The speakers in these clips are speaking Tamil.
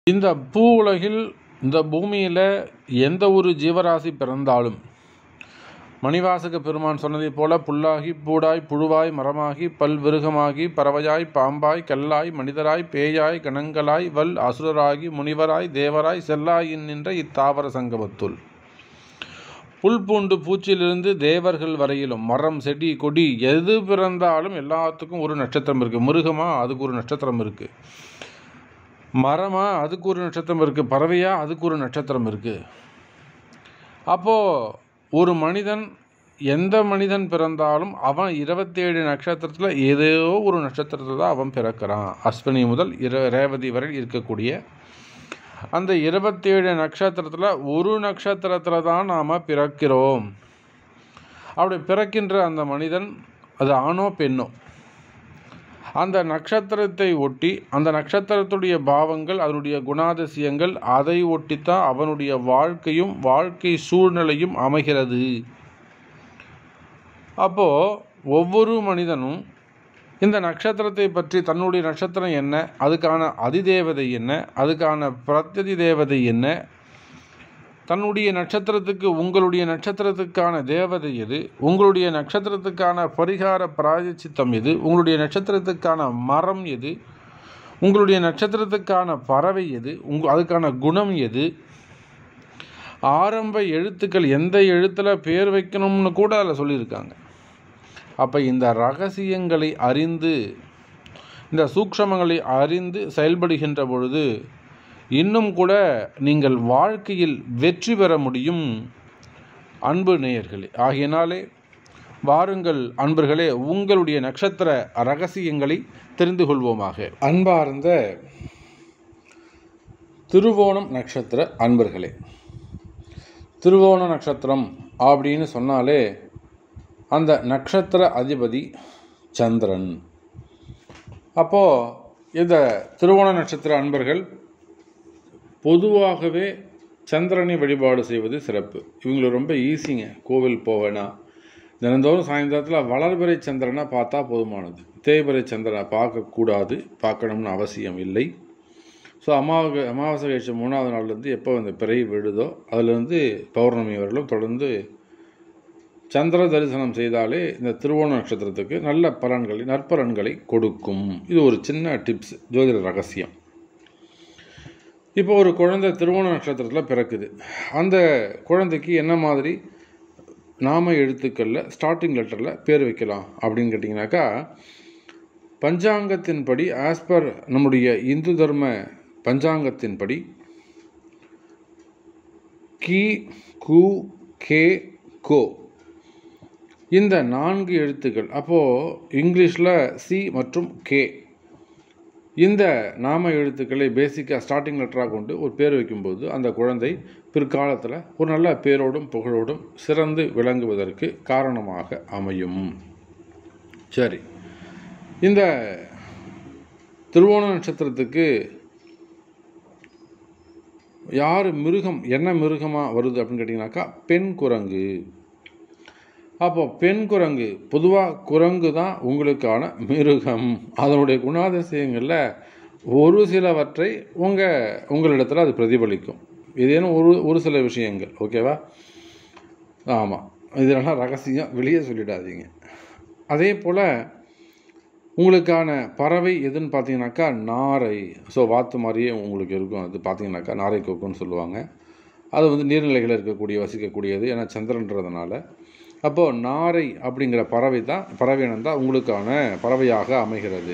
இந்த பூ உலகில் இந்த பூமியில் எந்த ஒரு ஜீவராசி பிறந்தாலும் மணிவாசக பெருமான் சொன்னதைப் போல புல்லாகி பூடாய் புழுவாய் மரமாகி பல்விருகமாகி பறவையாய் பாம்பாய் கல்லாய் மனிதராய் பேயாய் கணங்களாய் வல் அசுரராகி முனிவராய் தேவராய் செல்லாயின் நின்ற இத்தாவர சங்கமத்துள் புல் பூண்டு பூச்சிலிருந்து தேவர்கள் வரையிலும் மரம் செடி கொடி எது பிறந்தாலும் எல்லாத்துக்கும் ஒரு நட்சத்திரம் இருக்குது மிருகமா அதுக்கு ஒரு நட்சத்திரம் இருக்குது மரமா அதுக்கு ஒரு நட்சத்திரம் இருக்குது பறவையா அதுக்கு ஒரு நட்சத்திரம் இருக்குது அப்போது ஒரு மனிதன் எந்த மனிதன் பிறந்தாலும் அவன் இருபத்தேழு நட்சத்திரத்தில் ஏதோ ஒரு நட்சத்திரத்தில் தான் அவன் பிறக்கிறான் அஸ்வினி முதல் இர ரேவதி வரை இருக்கக்கூடிய அந்த இருபத்தேழு நட்சத்திரத்தில் ஒரு நட்சத்திரத்தில் தான் நாம் பிறக்கிறோம் அப்படி பிறக்கின்ற அந்த மனிதன் அது ஆணோ பெண்ணோ அந்த நட்சத்திரத்தை ஒட்டி அந்த நட்சத்திரத்துடைய பாவங்கள் அதனுடைய குணாதிசயங்கள் அதை ஒட்டித்தான் அவனுடைய வாழ்க்கையும் வாழ்க்கை சூழ்நிலையும் அமைகிறது அப்போது ஒவ்வொரு மனிதனும் இந்த நட்சத்திரத்தை பற்றி தன்னுடைய நட்சத்திரம் என்ன அதுக்கான அதிதேவதை என்ன அதுக்கான பிரத்யதி தேவதை என்ன தன்னுடைய நட்சத்திரத்துக்கு உங்களுடைய நட்சத்திரத்துக்கான தேவதை எது உங்களுடைய நட்சத்திரத்துக்கான பரிகார பிராயச்சித்தம் எது உங்களுடைய நட்சத்திரத்துக்கான மரம் எது உங்களுடைய நட்சத்திரத்துக்கான பறவை எது உங்க அதுக்கான குணம் எது ஆரம்ப எழுத்துக்கள் எந்த எழுத்தில் பேர் வைக்கணும்னு கூட அதில் சொல்லியிருக்காங்க அப்போ இந்த ரகசியங்களை அறிந்து இந்த சூக்ஷமங்களை அறிந்து செயல்படுகின்ற பொழுது இன்னும் கூட நீங்கள் வாழ்க்கையில் வெற்றி பெற முடியும் அன்பு நேயர்களே ஆகையினாலே வாருங்கள் அன்பர்களே உங்களுடைய நட்சத்திர ரகசியங்களை தெரிந்து கொள்வோமாக அன்பார்ந்த திருவோணம் நட்சத்திர அன்பர்களே திருவோண நட்சத்திரம் அப்படின்னு சொன்னாலே அந்த நட்சத்திர அதிபதி சந்திரன் அப்போது இந்த திருவோண நட்சத்திர அன்பர்கள் பொதுவாகவே சந்திரனை வழிபாடு செய்வது சிறப்பு இவங்களுக்கு ரொம்ப ஈஸிங்க கோவில் போவேனா தினந்தோறும் சாயந்தரத்தில் வளர்பிறை சந்திரனை பார்த்தா போதுமானது தேய்பிறை சந்திரனை பார்க்கக்கூடாது பார்க்கணும்னு அவசியம் இல்லை ஸோ அமாவாசை அமாவாசை கழிச்ச மூணாவது நாள்லேருந்து எப்போ அந்த பிறை விழுதோ அதுலேருந்து பௌர்ணமி வரலும் தொடர்ந்து சந்திர தரிசனம் செய்தாலே இந்த திருவோண நட்சத்திரத்துக்கு நல்ல பலன்களை நற்பலன்களை கொடுக்கும் இது ஒரு சின்ன டிப்ஸ் ஜோதிட ரகசியம் இப்போ ஒரு குழந்தை திருவோண நட்சத்திரத்தில் பிறக்குது அந்த குழந்தைக்கு என்ன மாதிரி நாம எழுத்துக்களில் ஸ்டார்டிங் லெட்டரில் பேர் வைக்கலாம் அப்படின்னு கேட்டிங்கனாக்கா பஞ்சாங்கத்தின்படி ஆஸ் பர் நம்முடைய இந்து தர்ம பஞ்சாங்கத்தின்படி கி கு கே கோ இந்த நான்கு எழுத்துக்கள் அப்போது இங்கிலீஷில் சி மற்றும் கே இந்த நாம எழுத்துக்களை பேசிக்காக ஸ்டார்டிங் லெட்டராக கொண்டு ஒரு பேர் வைக்கும்போது அந்த குழந்தை பிற்காலத்தில் ஒரு நல்ல பேரோடும் புகழோடும் சிறந்து விளங்குவதற்கு காரணமாக அமையும் சரி இந்த திருவோண நட்சத்திரத்துக்கு யார் மிருகம் என்ன மிருகமாக வருது அப்படின்னு கேட்டிங்கனாக்கா பெண் குரங்கு அப்போ பெண் குரங்கு பொதுவாக குரங்கு தான் உங்களுக்கான மிருகம் அதனுடைய குணாதிசயங்களில் ஒரு சிலவற்றை உங்கள் உங்களிடத்தில் அது பிரதிபலிக்கும் ஏதேனும் ஒரு ஒரு சில விஷயங்கள் ஓகேவா ஆமாம் இதெல்லாம் ரகசியம் வெளியே சொல்லிடாதீங்க அதே போல் உங்களுக்கான பறவை எதுன்னு பார்த்தீங்கன்னாக்கா நாரை ஸோ வாத்து மாதிரியே உங்களுக்கு இருக்கும் அது பார்த்தீங்கன்னாக்கா நாரை கொக்குன்னு சொல்லுவாங்க அது வந்து நீர்நிலைகளில் இருக்கக்கூடிய வசிக்கக்கூடியது ஏன்னா சந்திரன்றதுனால அப்போது நாரை அப்படிங்கிற பறவை தான் பறவை இனம் தான் உங்களுக்கான பறவையாக அமைகிறது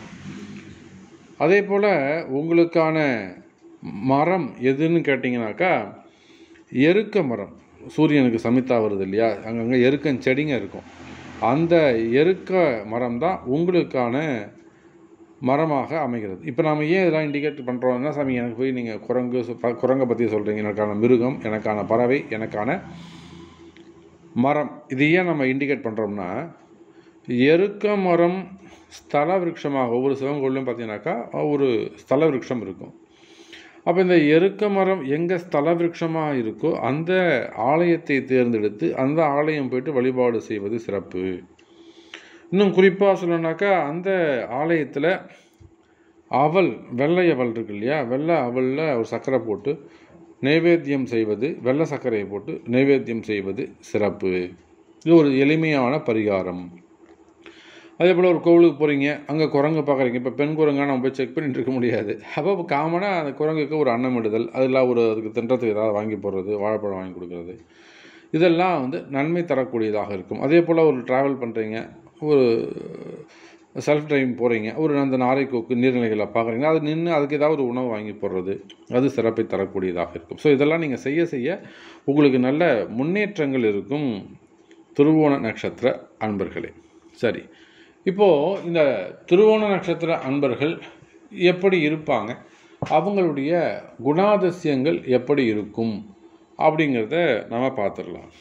அதே போல் உங்களுக்கான மரம் எதுன்னு கேட்டிங்கனாக்கா எருக்க மரம் சூரியனுக்கு சமித்தா வருது இல்லையா அங்கங்கே எருக்கன் செடிங்க இருக்கும் அந்த எருக்க மரம் தான் உங்களுக்கான மரமாக அமைகிறது இப்போ நாம் ஏன் இதெல்லாம் இண்டிகேட் பண்ணுறோம்னா சாமி எனக்கு போய் நீங்கள் குரங்கு குரங்கை பற்றி சொல்கிறீங்க எனக்கான மிருகம் எனக்கான பறவை எனக்கான மரம் இது ஏன் நம்ம இண்டிகேட் பண்ணுறோம்னா எருக்க மரம் ஸ்தல விருட்சமாக ஒவ்வொரு சிவன் கோயிலும் பார்த்தீங்கன்னாக்கா ஒரு ஸ்தல விருட்சம் இருக்கும் அப்போ இந்த எருக்க மரம் எங்கே ஸ்தல விருட்சமாக இருக்கோ அந்த ஆலயத்தை தேர்ந்தெடுத்து அந்த ஆலயம் போயிட்டு வழிபாடு செய்வது சிறப்பு இன்னும் குறிப்பாக சொல்லணுனாக்கா அந்த ஆலயத்தில் அவல் வெள்ளை அவல் இருக்கு இல்லையா வெள்ளை அவலில் ஒரு சர்க்கரை போட்டு நைவேத்தியம் செய்வது வெள்ளை சர்க்கரையை போட்டு நைவேத்தியம் செய்வது சிறப்பு இது ஒரு எளிமையான பரிகாரம் அதே போல் ஒரு கோவிலுக்கு போகிறீங்க அங்கே குரங்கு பார்க்குறீங்க இப்போ பெண் குரங்கா நம்ம போய் செக் பண்ணிட்டு இருக்க முடியாது அப்போ காமனாக அந்த குரங்குக்கு ஒரு அன்னமிடுதல் அதில் ஒரு அதுக்கு தின்றத்துக்கு ஏதாவது வாங்கி போடுறது வாழைப்பழம் வாங்கி கொடுக்குறது இதெல்லாம் வந்து நன்மை தரக்கூடியதாக இருக்கும் அதே போல் ஒரு ட்ராவல் பண்ணுறீங்க ஒரு செல்ஃப் டிரைவிங் போகிறீங்க ஒரு அந்த நாரைக்கோக்கு நீர்நிலைகளை பார்க்குறீங்க அது நின்று அதுக்கு ஏதாவது ஒரு உணவு வாங்கி போடுறது அது சிறப்பை தரக்கூடியதாக இருக்கும் ஸோ இதெல்லாம் நீங்கள் செய்ய செய்ய உங்களுக்கு நல்ல முன்னேற்றங்கள் இருக்கும் திருவோண நட்சத்திர அன்பர்களே சரி இப்போது இந்த திருவோண நட்சத்திர அன்பர்கள் எப்படி இருப்பாங்க அவங்களுடைய குணாதிசயங்கள் எப்படி இருக்கும் அப்படிங்கிறத நம்ம பார்த்துடலாம்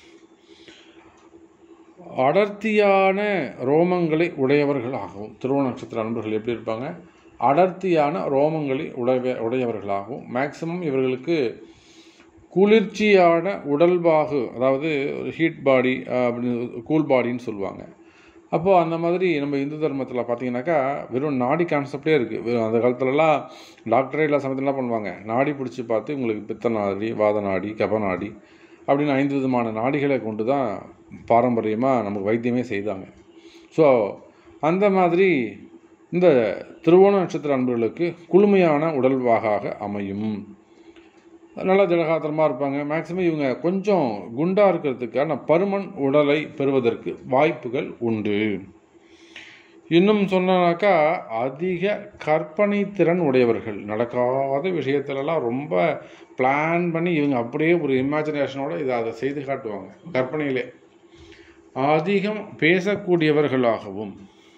அடர்த்தியான ரோமங்களை உடையவர்களாகவும் திருவோண நட்சத்திர அன்பர்கள் எப்படி இருப்பாங்க அடர்த்தியான ரோமங்களை உடைய உடையவர்களாகவும் மேக்சிமம் இவர்களுக்கு குளிர்ச்சியான உடல்பாகு அதாவது ஹீட் பாடி அப்படின்னு கூல் பாடின்னு சொல்லுவாங்க அப்போது அந்த மாதிரி நம்ம இந்து தர்மத்தில் பார்த்தீங்கன்னாக்கா வெறும் நாடி கான்செப்டே இருக்குது வெறும் அந்த காலத்துலலாம் டாக்டரே எல்லா சமயத்தில் என்ன பண்ணுவாங்க நாடி பிடிச்சி பார்த்து உங்களுக்கு பித்த நாடி வாத நாடி கப நாடி அப்படின்னு ஐந்து விதமான நாடிகளை கொண்டு தான் பாரம்பரியமாக நமக்கு வைத்தியமே செய்தாங்க ஸோ அந்த மாதிரி இந்த திருவோண நட்சத்திர அன்பர்களுக்கு குளுமையான உடல்வாகாக அமையும் நல்லா திடகாத்திரமாக இருப்பாங்க மேக்ஸிமம் இவங்க கொஞ்சம் குண்டாக இருக்கிறதுக்கான பருமன் உடலை பெறுவதற்கு வாய்ப்புகள் உண்டு இன்னும் சொன்னாக்கா அதிக கற்பனை திறன் உடையவர்கள் நடக்காத விஷயத்துலலாம் ரொம்ப பிளான் பண்ணி இவங்க அப்படியே ஒரு இமேஜினேஷனோட இதை அதை செய்து காட்டுவாங்க கற்பனையிலே அதிகம் பேசக்கூடியவர்களாகவும்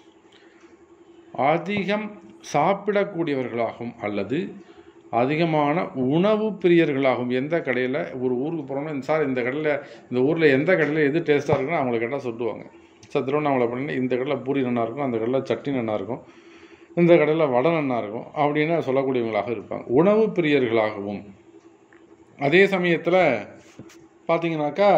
அதிகம் சாப்பிடக்கூடியவர்களாகவும் அல்லது அதிகமான உணவு பிரியர்களாகவும் எந்த கடையில் ஒரு ஊருக்கு போகிறோம்னா சார் இந்த கடையில் இந்த ஊரில் எந்த கடையில் எது டேஸ்ட்டாக இருக்குன்னு அவங்கள கேட்டால் சொல்லுவாங்க சார் திருவண்ணாமலை பண்ணிங்கன்னா இந்த கடையில் பூரி நல்லா இருக்கும் அந்த கடையில் சட்னி நல்லா இருக்கும் இந்த கடையில் வடை நல்லா இருக்கும் அப்படின்னு சொல்லக்கூடியவங்களாக இருப்பாங்க உணவு பிரியர்களாகவும் அதே சமயத்தில் பார்த்தீங்கன்னாக்கா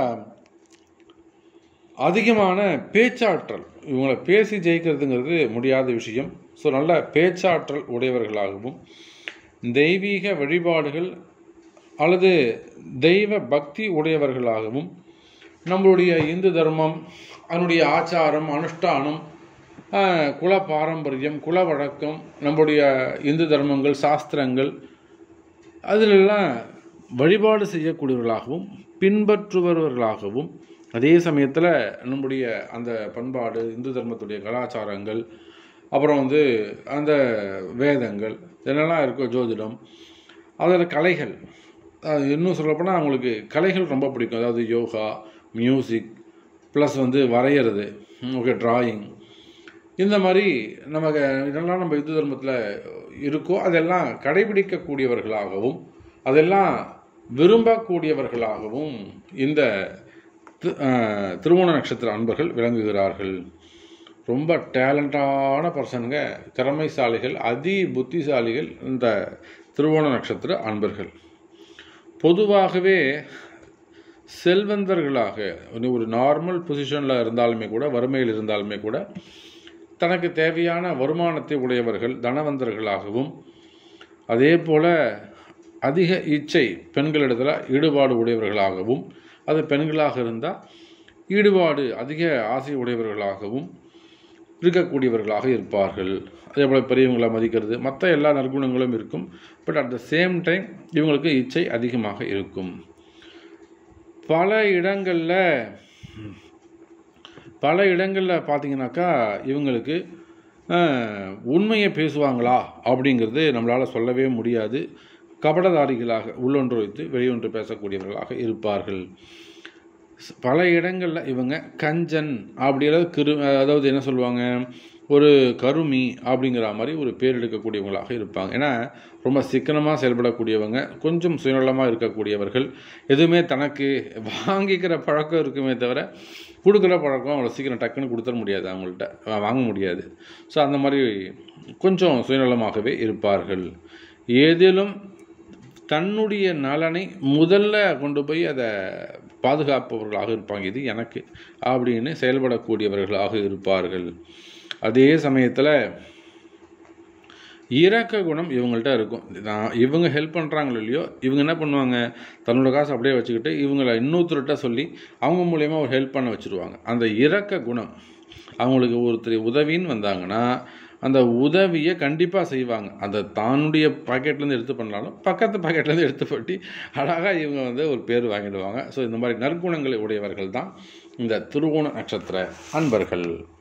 அதிகமான பேச்சாற்றல் இவங்களை பேசி ஜெயிக்கிறதுங்கிறது முடியாத விஷயம் ஸோ நல்ல பேச்சாற்றல் உடையவர்களாகவும் தெய்வீக வழிபாடுகள் அல்லது தெய்வ பக்தி உடையவர்களாகவும் நம்மளுடைய இந்து தர்மம் அதனுடைய ஆச்சாரம் அனுஷ்டானம் ஆஹ், குல பாரம்பரியம் குல வழக்கம் நம்முடைய இந்து தர்மங்கள் சாஸ்திரங்கள் அதிலெல்லாம் வழிபாடு செய்யக்கூடியவர்களாகவும் பின்பற்றுபவர்களாகவும் அதே சமயத்தில் நம்முடைய அந்த பண்பாடு இந்து தர்மத்துடைய கலாச்சாரங்கள் அப்புறம் வந்து அந்த வேதங்கள் என்னெல்லாம் இருக்கோ ஜோதிடம் அதில் கலைகள் அது இன்னும் சொல்லப்போனால் அவங்களுக்கு கலைகள் ரொம்ப பிடிக்கும் அதாவது யோகா மியூசிக் ப்ளஸ் வந்து வரைகிறது ஓகே டிராயிங் இந்த மாதிரி நமக்கு இதெல்லாம் நம்ம இந்து தர்மத்தில் இருக்கோ அதெல்லாம் கடைபிடிக்கக்கூடியவர்களாகவும் அதெல்லாம் விரும்பக்கூடியவர்களாகவும் இந்த தி- அஹ், திருவோண நட்சத்திர அன்பர்கள் விளங்குகிறார்கள் ரொம்ப டேலண்டான பர்சனுங்க திறமைசாலிகள் அதி புத்திசாலிகள் இந்த திருவோண நட்சத்திர அன்பர்கள் பொதுவாகவே செல்வந்தர்களாக ஒரு- ஒரு நார்மல் பொசிஷனில் இருந்தாலுமே கூட வறுமையில் இருந்தாலுமே கூட தனக்கு தேவையான வருமானத்தை உடையவர்கள் தனவந்தர்களாகவும் அதே போல அதிக இச்சை பெண்களிடத்தில் ஈடுபாடு உடையவர்களாகவும் அது பெண்களாக இருந்தால் ஈடுபாடு அதிக ஆசை உடையவர்களாகவும் இருக்கக்கூடியவர்களாக இருப்பார்கள் அதே போல் பெரியவங்களை மதிக்கிறது மற்ற எல்லா நற்குணங்களும் இருக்கும் but at the same time இவங்களுக்கு இச்சை அதிகமாக இருக்கும் பல இடங்களில் பல இடங்களில் பார்த்தீங்கன்னாக்கா இவங்களுக்கு அஹ், உண்மையை பேசுவாங்களா அப்படிங்கிறது நம்மளால் சொல்லவே முடியாது கபடதாரிகளாக உள்ளொன்று வைத்து வெளியொன்று பேசக்கூடியவர்களாக இருப்பார்கள் ஸ்- பல இடங்களில் இவங்க கஞ்சன் அப்படி அதாவது கிரு அதாவது என்ன சொல்லுவாங்க ஒரு கருமி அப்படிங்கிற மாதிரி ஒரு பேர் எடுக்கக்கூடியவங்களாக இருப்பாங்க ஏன்னா ரொம்ப சிக்கனமாக செயல்படக்கூடியவங்க கொஞ்சம் சுயநலமாக இருக்கக்கூடியவர்கள் எதுவுமே தனக்கு வாங்கிக்கிற பழக்கம் இருக்குமே தவிர கொடுக்குற பழக்கம் அவ்வளோ சீக்கிரம் டக்குன்னு கொடுத்துட முடியாது அவங்கள்ட்ட வா- வாங்க முடியாது ஸோ அந்த மாதிரி கொஞ்சம் சுயநலமாகவே இருப்பார்கள் ஏதிலும் தன்னுடைய நலனை முதல்ல கொண்டு போய் அதை பாதுகாப்பவர்களாக இருப்பாங்க இது எனக்கு அப்படின்னு செயல்படக்கூடியவர்களாக இருப்பார்கள் அதே சமயத்தில் இரக்க குணம் இவங்கள்ட்ட இருக்கும் நான் இவங்க ஹெல்ப் பண்ணுறாங்களோ இல்லையோ இவங்க என்ன பண்ணுவாங்க தன்னோட காசு அப்படியே வச்சுக்கிட்டு இவங்களை இன்னொருத்தர்கிட்ட சொல்லி அவங்க மூலயமா ஒரு ஹெல்ப் பண்ண வச்சுருவாங்க அந்த இரக்க குணம் அவங்களுக்கு ஒருத்தர் உதவின்னு வந்தாங்கன்னா அந்த உதவியை கண்டிப்பாக செய்வாங்க அந்த தானுடைய பாக்கெட்லேருந்து எடுத்து பண்ணாலும் பக்கத்து பாக்கெட்லேருந்து எடுத்து பட்டி அழகாக இவங்க வந்து ஒரு பேர் வாங்கிடுவாங்க ஸோ இந்த மாதிரி நற்குணங்களை உடையவர்கள் தான் இந்த திருவோண நட்சத்திர அன்பர்கள்